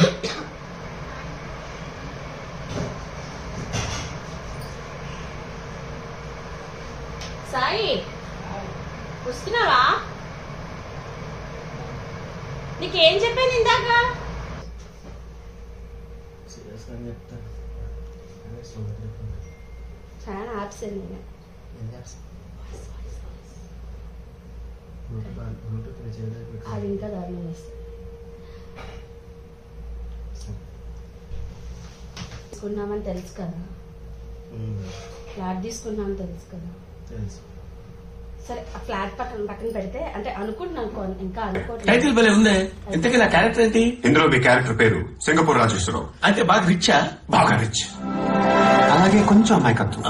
సాయి వస్తున్నావా నీకేం చెప్పాను ఇందాక సీరియస్గా అని చెప్తాను అదే సోమవారం చెప్తాను. చాలా ఆప్షన్ నేను ఏం చేస్తాను బ్లూటూత్ ఆన్- బ్లూటూత్ రీచ్ చేయడానికి అది ఇంకా దారుణం చేస్తుంది తీసుకున్నామని తెలుసు కదా ఉమ్, ఫ్లాట్ తీసుకున్నామని తెలుసు కదా తెలుసు సరే ఆ ఫ్లాట్ పక్కన పక్కన పెడితే అంటే అనుకుంటున్నాను కొన్- ఇంకా టైటిల్ అనుకోవట్లేదు భలే ఉందే ఇంతకీ నా క్యారెక్టర్ ఏంటి ఇందులో మీ క్యారెక్టర్ పేరు సింగపూర్ రాజేశ్వరరావు అంటే బాగా రిచ్చా బాగా రిచ్ అలాగే కొంచెం అమాయకత్వం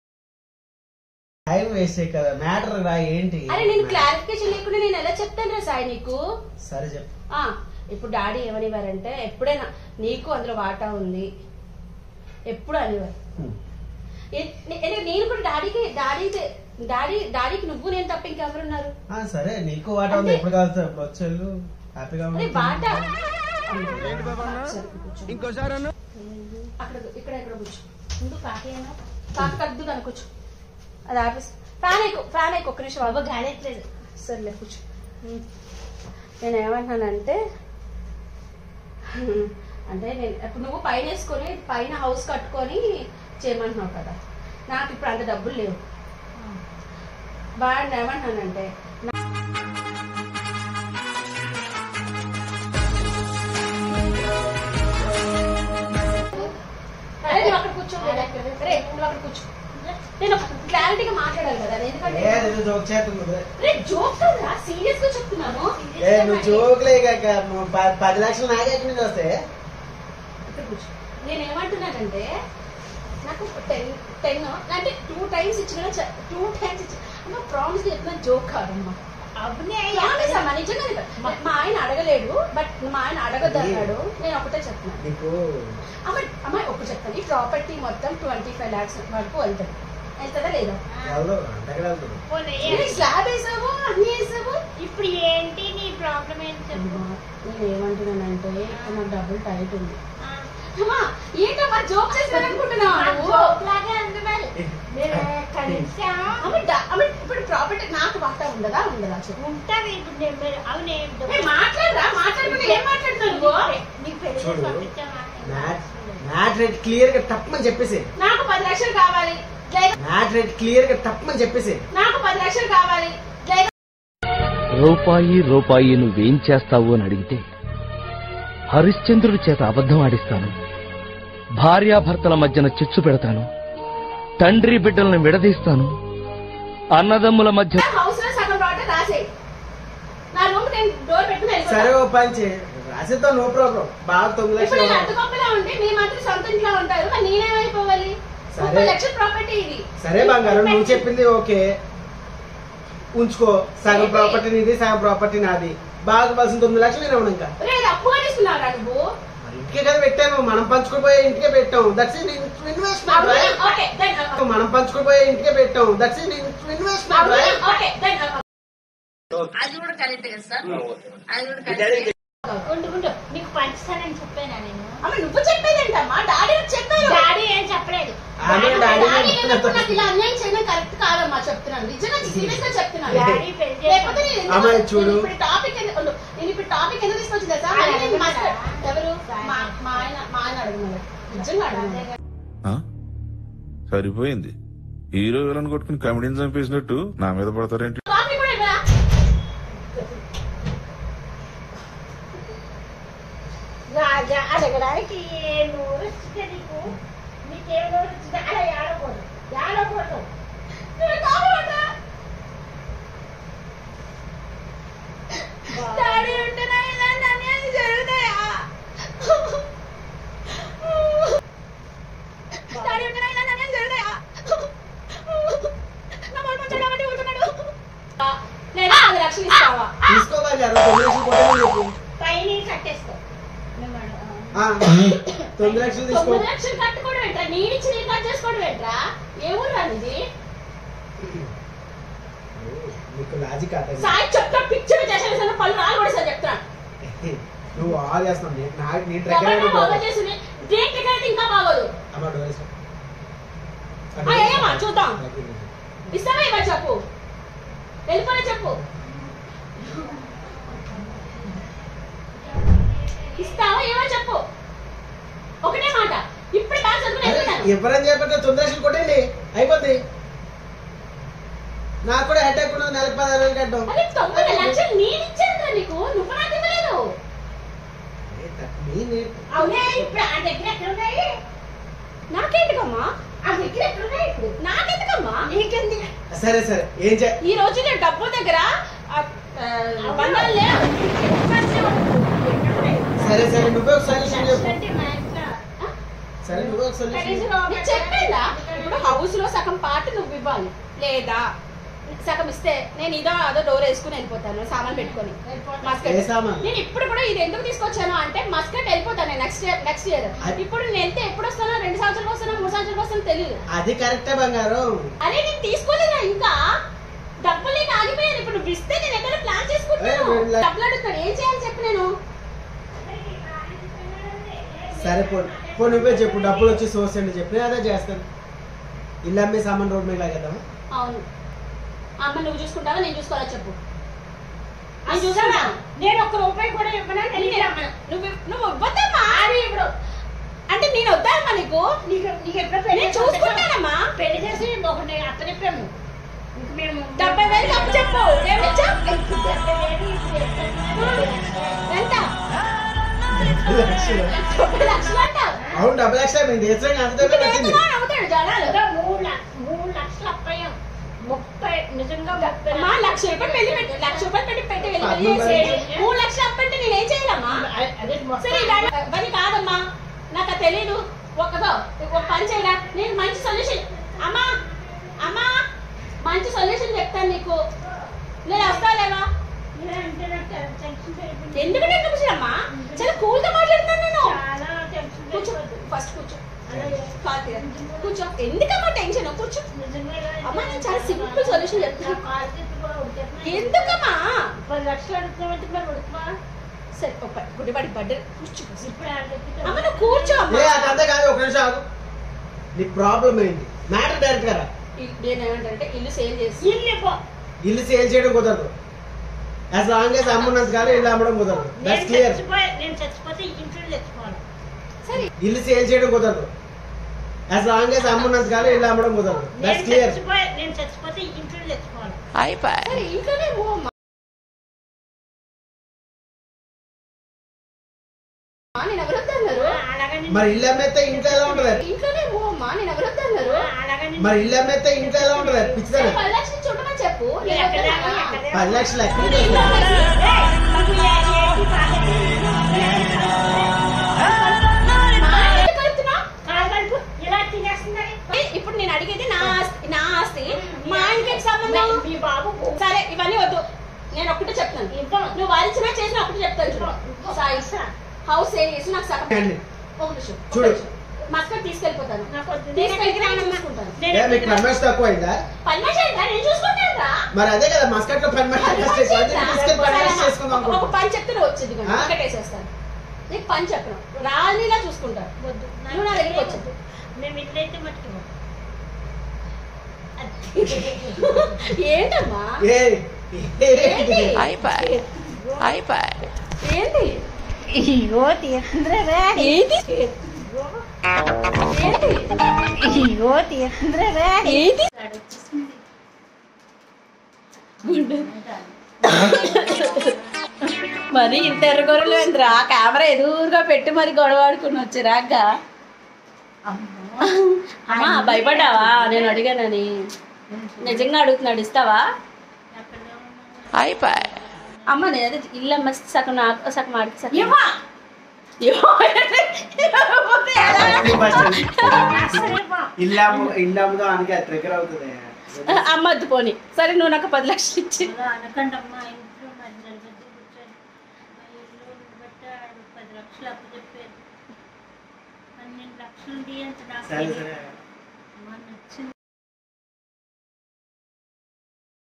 టైం వేస్ట్ కదా మ్యాటర్ రా ఏంటి అరే నేను క్లారిఫికేషన్ లేకుండా నేను ఎలా చెప్తాను రా సాయి నీకు సరే చెప్పు ఆ ఇప్పుడు డాడీ ఏమనివారంటే ఎప్పుడైనా నీకు అందులో వాటా ఉంది ఎప్పుడు అనేవారు హ్మ్. ఏ- నే- ఏ- నేను కూడా డాడీకి డాడీ డాడీ డాడీకి నువ్వు నేను తప్ప ఇంకెవరున్నారు ఆ, సరే నీకు వాట ఉంది అంటే- ఎప్పుడు కాదు అప్పుడు వచ్చేళ్ళు హ్యాపీగా అరే ఉంటుంది. వాటా ఇంకోసారి అక్కడ ఇక్కడ ఇక్కడ కూర్చో ముందు కాకేనా కాక కద్దు కానీ కూర్చో అది ఆపేసి ఫ్యాన్ ఎక్కువ ఫ్యాన్ ఎక్కువ ఒక్క నిమిషం అవ్వ గానేట్లేదు సర్లే కూర్చో ఉమ్. నేను ఏమంటున్నానంటే ఉమ్, అంటే నేను ఇప్పుడు నువ్వు పైన వేసుకొని పైన హౌస్ కట్టుకొని చేయమంటున్నావు కదా నాకు ఇప్పుడు అంత డబ్బులు లేవు బాగా ఏమంటున్నానంటే నా- అరే నువ్వు అక్కడ కూర్చో అరే నువ్వు అక్కడ కూర్చో నేను క్లారిటీగా మాట్లాడాలి కదా ఎందుకంటే ఏ నేను జోక్ చేస్తుంది రే జోక్ కదా సీరియస్ గా చెప్తున్నాను ఏ నువ్వు జోక్లే కాక నువ్వు ప- పది లక్షలు నాకే ఎక్కడి నుంచి వస్తే ఇక్కడ కూర్చో. నేను ఏమంటున్నానంటే నాకు టెన్ టెన్ అంటే టూ టైమ్స్ ఇచ్చిన టూ టైమ్స్ ఇచ్చిన ప్రామిస్ చెప్తున్నా జోక్ కాదమ్మా Promise అమ్మా, నిజంగానే కాదు. మా ఆయన అడగలేడు బట్ మా ఆయన అడగద్దు అన్నాడు నేను ఒకటే చెప్తున్నాను నీకు అమ్మాయి అమ్మాయి ఒకటి చెప్తాను ఈ ప్రాపర్టీ మొత్తం ట్వంటీ ఫైవ్ లాక్స్ వరకు వెళ్తుంది వెళ్తుందా లేదా వెళ్దాం అంతగా వెళ్తుంది ఏ, స్లాబ్ వేసావు అన్ని వేసావు ఇప్పుడు ఏంటి నీ ప్రాబ్లం ఏంటి చెప్పు అమ్మా, నేను ఏమంటున్నానంటే ఇప్పుడు నాకు డబ్బుల్ టైట్ ఉంది ఆ, అమ్మా ఏంటమ్మా జోక్ చేస్తాననుకుంటున్నావా ఆ నువ్వు joke లాగే ఉంది మరి నేను కనీసం అమ్మ, డ- అమ్మ, ఇప్పుడు ప్రాపర్టీ నాకు వాటా ఉండదా ఉండదా చెప్పు ఉంటది ఇప్పుడు నేను మీరు- అవునే ఏ, మాట్లాడరా మాట్లాడకుండా ఏం మాట్లాడుతున్నావు నువ్వు నీకు పెళ్లి చూడు. చేసి పంపించామా? మ్యాట్ మ్యాట్ రేట్ క్లియర్ గా తప్పమని చెప్పేసి నాకు పది లక్షలు కావాలి లేదా మ్యాట్ రేట్ క్లియర్ గా తప్పమని చెప్పేసి నాకు పది లక్షలు కావాలి లేదా రూపాయి రూపాయి నువ్వేం చేస్తావు అని అడిగితే హరిశ్చంద్రుడి చేత అబద్ధం ఆడిస్తాను భార్యాభర్తల మధ్యన చిచ్చు పెడతాను తండ్రి బిడ్డలను విడదీస్తాను అన్నదమ్ముల మధ్య హౌస్ లో సగం ప్రాపర్టీ రాసేయి నా రూమ్ నేను డోర్ పెట్టుకుని సరే వెళ్ళిపోతాను ఓ పంచి రాసిద్దాం నో ప్రాబ్లం బాగా తొమ్మిది ఇప్పుడు లక్షలు నేను అడ్డు గొప్పలా ఉంటే మీ మాత్రం సొంత ఇంట్లో ఉంటారు మరి నేనేమైపోవాలి సరే. ముప్పై లక్షల ప్రాపర్టీ ఇది సరే బంగారం నువ్వు చెప్పింది ఓకే ఉంచుకో సగం ప్రాపర్టీ నీది సగం ప్రాపర్టీ నాది బాగా పల్సిన తొమ్మిది లక్షలు నేను ఇవ్వను ఇంకా రే ఇది అప్పుగా తీసుకున్నావురా నువ్వు మరి ఇంటికే కదా పెట్టాను మనం పంచుకోపోయే ఇంటికే పెట్టాం దట్స్ ఇన్వెస్ట్మెంట్ అవునా? రైట్ ఓకే then, uh, మనం పంచుకోపోయే ఇంటికే పెట్టాం దట్స్ ఇన్వెస్ట్మెంట్ అవునా? రైట్ ఓకే then, uh, ఉండు ఉండు నీకు పంచుతానని చెప్పానా నేను అమ్మ నువ్వు చెప్పేదేంటమ్మా డాడీ చెప్పారు డాడీ ఏం చెప్పలేదు ఆమె డాడీ డాడీ లేనప్పుడు నాకు ఇలా అన్యాయం చేయడం కరెక్ట్ కాదమ్మా చెప్తున్నాను నిజంగా సీరియస్ గా చెప్తున్నాను డాడీ పెళ్లి లేకపోతే చేసి నేను ఎందుకు- అమ్మాయి చూడు. నేను ఇప్పుడు టాపిక్ ఎందుకు ఉండు. నేను ఇప్పుడు టాపిక్ ఎందుకు తీసుకొచ్చింది తెలుసా? ఆయన మళ్ళీ నేను అడుగుతాడా? మాస్టర్- ఎవరు మా మా ఆయన మా ఆయన అడుగున్నాడు నిజంగా అడుగున్నాడు ఆ? సరిపోయింది హీరో విలన్ కొట్టుకుని కమెడీని చంపేసినట్టు నా మీద పడతారేంటి కాఫీ కూడా ఇవ్వరా? రాజా అడగడానికి ఏ నోరు వచ్చిందా నీకు నీకేం నోరు వచ్చిందా అలా ఏడకూడదు ఏడకూడదు నువ్వు కాఫీ పట్టా? డాడీ ఉంటే నా ఇలాంటి అన్యాయాలు జరుగుతాయా? డాడీ ఉంటే నా ఇలాంటి అన్యాయాలు జరుగుతాయా? నా మొహం మంచోడు కాబట్టి ఊరుకున్నాడు. లేదా పది లక్షలు ఇస్తావా తీసుకో బంగారం తొమ్మిది లక్షలు కొట్టమని చెప్పు పైన కట్టేసుకో ఆ, తొమ్మిది లక్షలు తీసుకో తొమ్మిది లక్షలు కట్టుకోవడం ఏంట్రా నీడిచ్చి నీ కట్ చేసుకోవడం ఏంట్రా ఏ ఊర్రా ఇది నీకు లాజిక్ అర్థం సాయి చెప్తా పిక్చర్ చేసిన పళ్ళు రాలు కూడా సార్ చెప్తాను నువ్వు ఆల్ చేస్తున్నావు నేను నా- నీ ఎవరిని ట్రెక్కర్ బాగా చేసింది దేనికి అయితే ఇంకా బాగోదు అమ్మ డోర్ వేసుకో. ఆ, ఏయమ్మా, చూద్దాం. ఇస్తావా ఇవ్వ చెప్పు వెళ్ళిపోయి చెప్పు ఇస్తావా ఏమో చెప్పు ఒకటే మాట ఇప్పుడు బాగా చదువుకుని వెళ్ళిపోతాను ఎవరని చెప్పితే తొందరగా కొట్టండి అయిపోద్ది నాకు కూడా హెడ్ ఉన్నది నెలకు పదహారు వేలు కట్టడం అది తొమ్మిది లక్షలు నేను ఇచ్చాను కదా నీకు నువ్వు నాకు ఇవ్వలేదు నీ- నీ- అవునే ఇప్పుడు ఆ దగ్గర ఎక్కడ ఉన్నాయి నాకెందుకమ్మా ఆ దగ్గర ఎక్కడ ఉన్నాయి ఇప్పుడు నాకెందుకమ్మా నీకెందుకు సరే సరే ఏం చే ఈ రోజుల్లో డబ్బు దగ్గర ఆ, ఆ, బంధాలు లేవు సరే సరే నువ్వే ఒక సొల్యూషన్ చెప్పు అంటే మా ఇంట్లో సరే నువ్వే ఒక సొల్యూషన్ కనీసం చెప్పు. నేను చెప్పేదా ఇప్పుడు హౌస్ లో సగం పార్ట్ నువ్వు ఇవ్వాలి లేదా సగం ఇస్తే నేను ఇదో అదో డోర్ వేసుకుని వెళ్ళిపోతాను సామాన్ పెట్టుకొని మస్కట్ ఏ సామాన్? నేను ఇప్పుడు కూడా ఇది ఎందుకు తీసుకొచ్చాను అంటే మస్కట్ వెళ్ళిపోతాను నెక్స్ట్ ఇయర్ నెక్స్ట్ ఇయర్ అది- ఇప్పుడు నేను వెళ్తే ఎప్పుడు వస్తానో రెండు సంవత్సరాలు వస్తానో మూడు సంవత్సరాలు వస్తానో తెలియదు అది కరెక్టే బంగారం అరే నేను తీసుకోలేదా ఇంకా డబ్బులు నీకు ఆగిపోయాను ఇప్పుడు నువ్వు ఇస్తే నేను ఎక్కడ ప్లాన్ చేసుకుంటున్నాను ఏ, వీళ్ళ- డబ్బులు అడుగుతాడు ఏం చేయాలి చెప్పు నేను సరే పో పో నువ్వే చెప్పు డబ్బులు వచ్చి సోర్స్ ఏంటి చెప్పు నేను అదే చేస్తాను ఇల్లు అమ్మి సామాన్ రోడ్ మీద లాగేద్దామా అవును అమ్మ నువ్వు చూసుకుంటావా నేను చూసుకోవాలా చెప్పు నేను అసలు చూసుకుంటాను నేను ఒక్క రూపాయి కూడా ఇవ్వనా నేను రమ్మను నువ్వు నువ్వు ఇవ్వద్దమ్మా ఇప్పుడు అంటే నేను వద్దామా నీకు నీకు నీకు ఎప్పుడు పెళ్లి నేను చూసుకుంటానమ్మా పెళ్లి చేసి ఒకటి అప్పచెప్పాము ఇంక మేము డెబ్బై వేలు అప్పు చెప్పు ఏమి ఇచ్చా? ఎంత లక్షలు. డెబ్బై లక్షలు అంట అవును డబ్బు లక్షలు మేము దేశంగా అంత ఇప్పుడు దగ్గర వచ్చింది ఎంతగా నవ్వుతాడు జనాలు ఇంకా మూడు లక్ష- మూడు లక్షలు అప్పయ్యాం ముప్పై నిజంగా ముప్పై అమ్మా లక్ష రూపాయలు పెళ్లి పెట్టి లక్ష రూపాయలు పెట్టి పెట్టి వెళ్ళి పెళ్లి పద్మం చేసి గారికి- మూడు లక్షలు అప్పంటే నేను ఏం చేయాలమ్మా అ- అదే మొత్తం సరే ఇలాంటి పని కాదమ్మా నాకు అది తెలీదు ఒక్కదో ఒక పని చేయరా నేను మంచి సొల్యూషన్ అమ్మా అమ్మా మంచి సొల్యూషన్ చెప్తాను నీకు నేను వస్తా లేవా ఇలా అంటే నాకు టెన్షన్ అయిపోయింది. ఎందుకు నేను చూపించమ్మా చాలా కూల్ గా మాట్లాడుతున్నాను నేను చాలా టెన్షన్ కూర్చో అయిపోయింది. ఫస్ట్ కూర్చో అలాగే. కాల్ తీరా. కూర్చో ఎందుకమ్మా టెన్షన్ కూర్చో నిజంగా ఇలా అమ్మా, నేను చాలా simple solution చెప్తున్నా. నా కాలు చేతులు కూడా ఉడికేస్తున్నాయి. ఎందుకమ్మా పది లక్షలు అడుగుతామంటే మరి ఉడుకుమా సరే ఒక గుడిపాటి బర్త్డే కూర్చో ఇప్పుడు ఆడ చెప్తే అమ్మ నువ్వు కూర్చో ఏ అమ్మా అదంతా కాదు ఒక నిమిషం ఆగు నీ ప్రాబ్లం ఏంటి మ్యాటర్ డైరెక్ట్ కదా ఇ- నేను ఏమంటానంటే ఇల్లు సేల్ చేసి ఇల్లు పో. ఇల్లు సేల్ చేయడం కుదరదు యాజ్ లాంగ్ యాజ్ అమ్మున్నంత కాదు ఇల్లు అమ్మడం కుదరదు నేను దట్స్ క్లియర్ చచ్చిపోయి నేను చచ్చిపోతే ఈ ఇంట్లో తెచ్చుకోవాలి సరే ఇల్లు సేల్ చేయడం కుదరదు యాజ్ లాంగ్ యాజ్ అమ్మున్నంత కాదు ఇల్లు అమ్మడం కుదరదు నేను దట్స్ క్లియర్ చచ్చిపోయి నేను చచ్చిపోతే ఈ ఇంట్లో తెచ్చుకోవాలి సరే ఇంట్లోనే పో అమ్మా ఆ, నేను ఎవరొద్దన్నారు అలాగని మరి ఇల్లు అమ్మేస్తే ఇంట్లో ఎలా ఉంటది ఇంట్లోనే పో అమ్మా నేను ఎవరొద్దన్నారు అలాగని మరి ఇల్లు అమ్మేస్తే ఇంట్లో ఎలా ఉంటది సరే పిచ్చిదానా పది లక్షలు చూడమని చెప్పు నేను ఎక్కడ వద్దన్నా. ఎక్కడ పది లక్షలు ఎక్కడ నేను ఇంట్లో కలిసి- మా ఎందుకు కలుపుతున్నావ్? కాగలుపు ఇలా తినేస్తున్నారు ఏ, ఇప్పుడు నేను అడిగేది నా ఆస్తి నా ఆస్తి మా ఆయనకి సంబంధం మీ బాబు సరే ఇవన్నీ వద్దు నేను ఒక్కటే చెప్తాను ఇవ్వం. నువ్వు వారించినా చేసినా ఒకటి చెప్తాను చూడు సాయి హౌస్ సేల్ చేసి నాకు సగం అండి. ఒక నిమిషం ఒక చూడు. నిమిషం. మస్కట్ తీసుకెళ్ళిపోతాను నాకు వద్దు. తీసుకెళ్ళి నేను చూసుకుంటాను ఏ మీకు పర్మిషన్ తక్కువ అయిందా పని మనిషి ఏంట్రా? నేను చూసుకుంటాను రా మరి అదే కదా మస్కట్ లో పని పని మనిషి తీసుకెళ్ళి ఏంట్రా? పర్మిషన్ చేసుకుందాం ఒక- ఒక అనుకుంటున్నాం. పని చెప్తే నువ్వు వచ్చేది ఆ? ఒకటి వేసేస్తాను నీకు పని చెప్పను రానిలా చూసుకుంటాను వద్దు. నువ్వు నా దగ్గరికి వచ్చేది మేము ఇల్లు అయితే మట్టుకు ఏంటమ్మా ఏ ఏంటి ఏంటి ఇగో తీస్తుందిరా ఏంటి ఏంటి ఇగో తీస్తుందిరా ఏంటి మరి ఇంత ఎర్రగొరలు ఏంద్రా కెమెరా ఎదురుగా పెట్టి మరి గొడవ ఆడుకుని వచ్చి రాక అమ్మా భయపడ్డావా నేను అడిగానని నిజంగా అడుగుతున్నాడు ఇస్తావా అమ్మ నేను అదే ఇల్లు అమ్మ సగం నాకు సగం ఆడికి సగం ఇవ్వ. ఇవ్వ. ఇవ్వకపోతే ఎలా? ఇల్లు అమ్ము ఇల్లు అమ్ముదో అనగా ట్రిగర్ అవుతుంది అమ్మద్దు పోని సరే నువ్వు నాకు పది లక్షలు ఇచ్చి అనకండమ్మా ఇంట్లో మరి నలుగురు కూర్చొని మా ఇల్లు బట్టి ఆడు పది లక్షలు అప్పు చెప్పారు పన్నెండు లక్షలు అంత నాకు సరే తెలియదు. సరే అమ్మా, నచ్చింది